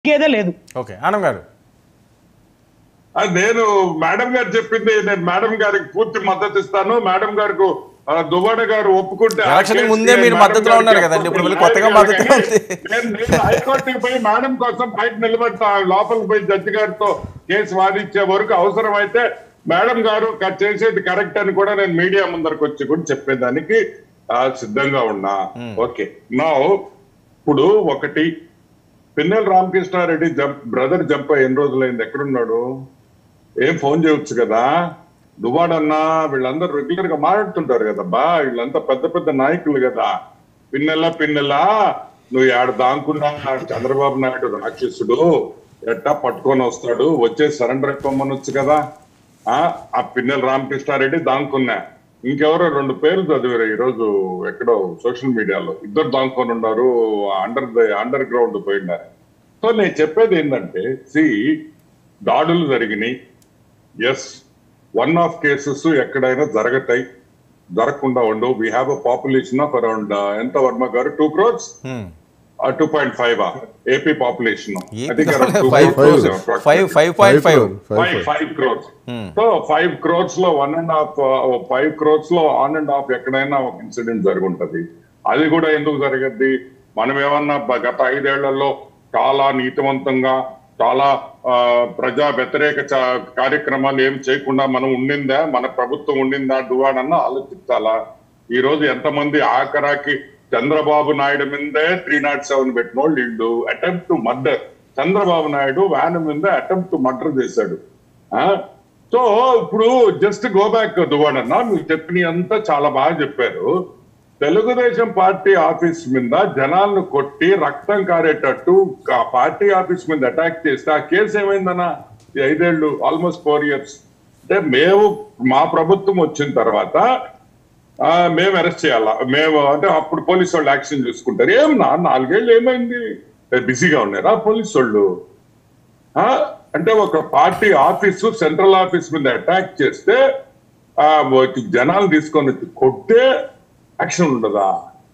ఇంకేదే లేదు ఓకే ఆనంద్ గారు ఆ, నేను మేడం గారు చెప్పింది నేను మేడం గారికి పూర్తి మద్దతు ఇస్తాను మేడం గారికి ఆ, దువ్వాడ గారు ఒప్పుకుంటే ఆ ఎలక్షన్ కి కేసుకి ముందే మీరు మేడం మద్దతులో గారికి ఉన్నారు కదండి. ఇప్పుడు మళ్ళీ కొత్తగా నేను- మద్దతులో ఉంది. నేను నేను హైకోర్టుకి పోయి మేడం కోసం బయట నిలబడతా లోపలికి పోయి జడ్జి గారితో కేసు వాదించే వరకు అవసరమైతే మేడం గారు క- చేసేది కరెక్ట్ అని కూడా నేను మీడియా ముందరకు వచ్చి కూడా చెప్పేదానికి ఆ, సిద్ధంగా ఉన్నా ఓకే నా ఇప్పుడు ఒకటి Pinnelli Ramakrishna Reddy jump brother jump అయ్యి ఎన్ని రోజులైంది ఎక్కడున్నాడు ఏం ఫోన్ చేయొచ్చు కదా దువ్వాడన్నా వీళ్ళందరూ రెగ్యులర్ గా మాట్లాడుతుంటారు కదా బా వీళ్ళంతా పెద్ద పెద్ద నాయకులు కదా పిన్నెల పిన్నెల నువ్వు ఏడ దాంకున్నా చంద్రబాబు నాయుడు రాక్షసుడు ఎట్టా పట్టుకొని వస్తాడు వచ్చే సరెండర్ ఎక్కొమ్మనొచ్చు కదా ఆ ఆ పిన్నెల రామకృష్ణారెడ్డి దాంకున్నా ఇంకెవరో రెండు పేర్లు చదివారు ఈ రోజు ఎక్కడో సోషల్ మీడియాలో ఇద్దరు దాంకొని ఉన్నారు అండర్ ద అండర్ గ్రౌండ్ పోయినారు సో నేను చెప్పేది ఏంటంటే సి దాడులు జరిగినాయి ఎస్ వన్ ఆఫ్ కేసెస్ ఎక్కడైనా జరగతాయి జరగకుండా ఉండు we have a population of around ఎంత Varma garu two crores two point five AP population five five five point five five five crores so five crores లో one and half five crores లో ఆన్ అండ్ హాఫ్ ఎక్కడైనా ఒక incident జరుగుంటది అది కూడా ఎందుకు జరగద్ది మనం ఏమన్నా బ- గత ఐదేళ్లలో చాలా నీతివంతంగా చాలా ఆ, ప్రజా వ్యతిరేక చ- కార్యక్రమాలు ఏం చేయకుండా మనం ఉండిందా మన ప్రభుత్వం ఉండిందా డువాడన్నా ఆలోచించాలా ఈ రోజు ఎంతమంది ఆఖరాకి చంద్రబాబు నాయుడు మీదే త్రీ నాట్ సెవెన్ పెట్టిన వాళ్ళు వీళ్ళు attempt to murder Chandrababu Naidu van మీద అటెంప్ట్ టు మర్డర్ చేశాడు ఆ సో ఇప్పుడు జస్ట్ గో బ్యాక్ దువాడన్న మీరు చెప్పిన అంతా చాలా బాగా చెప్పారు తెలుగుదేశం పార్టీ ఆఫీస్ మీద జనాలను కొట్టి రక్తం కారేటట్టు ఆ పార్టీ ఆఫీస్ మీద అటాక్ చేస్తే ఆ కేసు ఏమైందన్నా ఈ ఐదేళ్లు ఆల్మోస్ట్ ఫోర్ ఇయర్స్ అంటే మేము మా ప్రభుత్వం వచ్చిన తర్వాత ఆ, మేము అరెస్ట్ చేయాలా మేము అంటే అప్పుడు పోలీసు వాళ్ళు యాక్షన్ చూసుకుంటారు ఏం నా నాలుగేళ్ళు ఏమైంది బిజీగా ఉన్నారా పోలీసు వాళ్ళు ఆ, అంటే ఒక పార్టీ ఆఫీసు సెంట్రల్ ఆఫీస్ మీద అటాక్ చేస్తే ఆ జనాలు తీసుకొని వచ్చి కొట్టే యాక్షన్ ఉండదా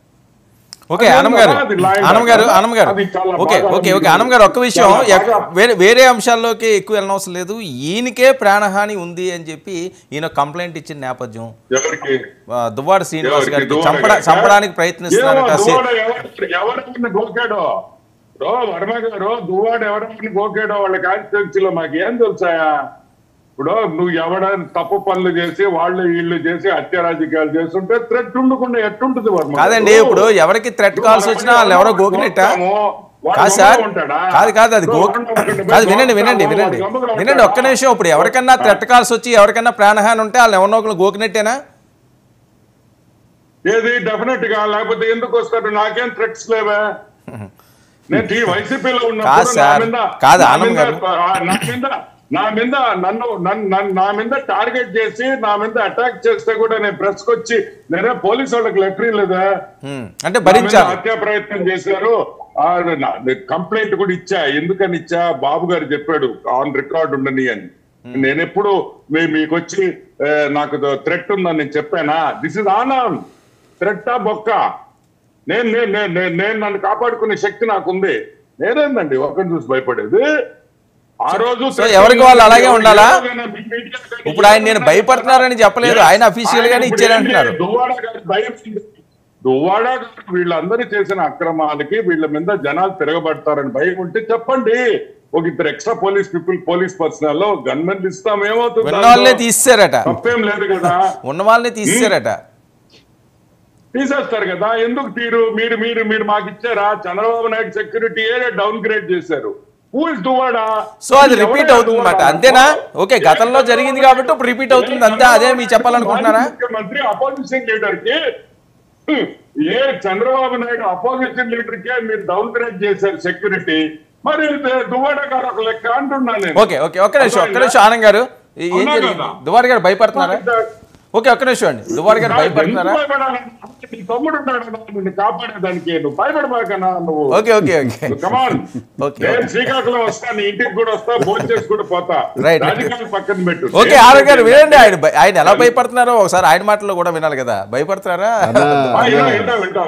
ఓకే అది ఆనం గారు అది line ఆనం గారు కదా? ఆనం గారు అది చాలా ఓకే బాగా ఓకే ఓకే ఉంది. ఆనం గారు ఒక్క విషయం చాలా ఎక్- బాగా- వేరే వేరే అంశాల్లోకి ఎక్కువ వెళ్ళనవసరం లేదు ఈయనకే ప్రాణహాని ఉంది అని చెప్పి ఈయన కంప్లైంట్ ఇచ్చిన నేపథ్యం ఎవరికి ఆ, దువ్వాడ శ్రీనివాస్ ఎవరికి? గారికి దువ్వాడ చంపడ గారికా? చంపడానికి ప్రయత్నిస్తున్నారట ఏమో, సి- దువ్వాడ ఎవరు- ఎవరెవరిని గోకాడో రో వర్మ గారు దువ్వాడు ఎవరెవరిని గోకాడో వాళ్ళ కాన్స్టిట్యూన్సీలో మాకు ఏం తెలుసాయా ఇప్పుడు నువ్వు ఎవడైనా తప్పు పనులు చేసి వాళ్ళు వీళ్ళు చేసి హత్య రాజకీయాలు చేస్తుంటే థ్రెట్ ఉండకుండా ఎట్టుంటుంది వర్మ గారు? కాదండి ఇప్పుడు ఎవరికి థ్రెట్ కాల్స్ వచ్చినా వాళ్ళు ఎవరో గోకినట్ట గోకుతాము. వాడు కాదు సార్ గమ్ముగా ఉంటాడా? కాదు కాదు అది గో వాడు గమ్ముగా కాదు వినండి ఉంటాడా? వినండి వాడు వినండి గమ్ముగా వినండి ఒక్క ఉంటాడా? నిమిషం ఇప్పుడు ఎవరికన్నా థ్రెట్ కాల్స్ వచ్చి ఎవరికన్నా ప్రాణహాని ఉంటే వాళ్ళు ఎవరినో ఒకరు గోకినట్టేనా ఏది డెఫినెట్ గా లేకపోతే ఎందుకు వస్తారు నాకేం థ్రెట్స్ లేవా నేను ఈ వైసీపీలో కాదు ఉన్నప్పుడు నా సార్. మీద కాదు, నా ఆనంద్ మీద- గారు. ఆ, నా మీద నా మీద నన్ను నన్ను- నన్ను- నా మీద టార్గెట్ చేసి నా మీద అటాక్ చేస్తే కూడా నేను ప్రెస్ వచ్చి నేనే పోలీసు వాళ్ళకి లెటర్ లేదా ఉమ్, అంటే నా మీద భరించాలి హత్యా ప్రయత్నం చేశారు కంప్లైంట్ కూడా ఇచ్చా ఎందుకని ఇచ్చా బాబు గారు చెప్పాడు ఆన్ రికార్డ్ ఉండని అని నేను ఎప్పుడు మీ- మీకు వచ్చి ఏ, నాకు థ్రెట్ ఉందని నేను చెప్పానా దిస్ ఇస్ ఆన్ ఆన్ థ్రెట్టా బొక్క నేను నేను నేను- నేను నేను నన్ను కాపాడుకునే శక్తి నాకుంది నేనేందండి ఒకరిని చూసి భయపడేది ఆ రోజు సో ఎవరికి వాళ్ళు అలాగే ఉండాలా? ఇప్పుడు ఆయన నేను భయపడుతున్నారని చెప్పలేదు ఆయన అఫీషియల్ గానే ఇచ్చారంటున్నారు దువ్వాడ గారి భయం దువ్వాడ గారు వీళ్ళందరూ చేసిన అక్రమాలకి వీళ్ళ మీద జనాలు తిరగబడతారని భయం ఉంటే చెప్పండి ఒక ఇద్దరు extra police people police personnel లో గన్మెన్ ఇస్తాం ఏమవుతుంది ఉన్న వాళ్ళనే దాంట్లో? తీసేశారట తప్పేం లేదు కదా ఉన్న వాళ్ళని తీసేశారట తీసేస్తారు కదా ఎందుకు తీరు మీరు మీరు మీరు మాకు ఇచ్చారా Chandrababu Naidu security area downgrade చేశారు హూ ఇస్ దువ్వాడా సో అది రిపీట్ అవుతుంది అనమాట అంతేనా ఓకే గతంలో జరిగింది కాబట్టి ఇప్పుడు రిపీట్ అవుతుంది అంతే అదే మీరు చెప్పాలనుకుంటున్నారా మాజీ ముఖ్యమంత్రి అపోజిషన్ లీడర్ కి హ్మ్, ఏ చంద్రబాబు నాయుడు అపోజిషన్ లీడర్ కే మీరు డౌన్ గ్రేడ్ చేశారు సెక్యూరిటీ మరి దువ్వాడ గారు ఒక లెక్క అంటున్నా నేను ఓకే ఓకే ఒక్క నిమిషం ఒక్క నిమిషం ఆనంద్ గారు ఈ- ఏం అవునా జరిగింది కదా? దువార్ గారు భయపడుతున్నారా ఓకే ఒక్క నిమిషం అండి దువార్ గారు భయపడుతున్నారా ఎందుకు భయపడాలి? నీ తమ్ముడు ఉన్నాడు కదా, నిన్ను కాపాడేదానికి నువ్వు భయపడబాకనా నువ్వు okay okay okay come on okay. నేను శ్రీకాకుళం వస్తా నీ ఇంటికి కూడా వస్తా భోజనం చేసి కూడా పోతా Right. రాజకీయాలు పక్కన పెట్టు ఓకే ఆనంద్ గారు వినండి ఆయన భయ- ఆయన ఎలా భయపడుతున్నారో ఒకసారి ఆయన మాటల్లో కూడా వినాలి కదా భయపడుతున్నారా ఆ, వింటా, వింటా, వింటా.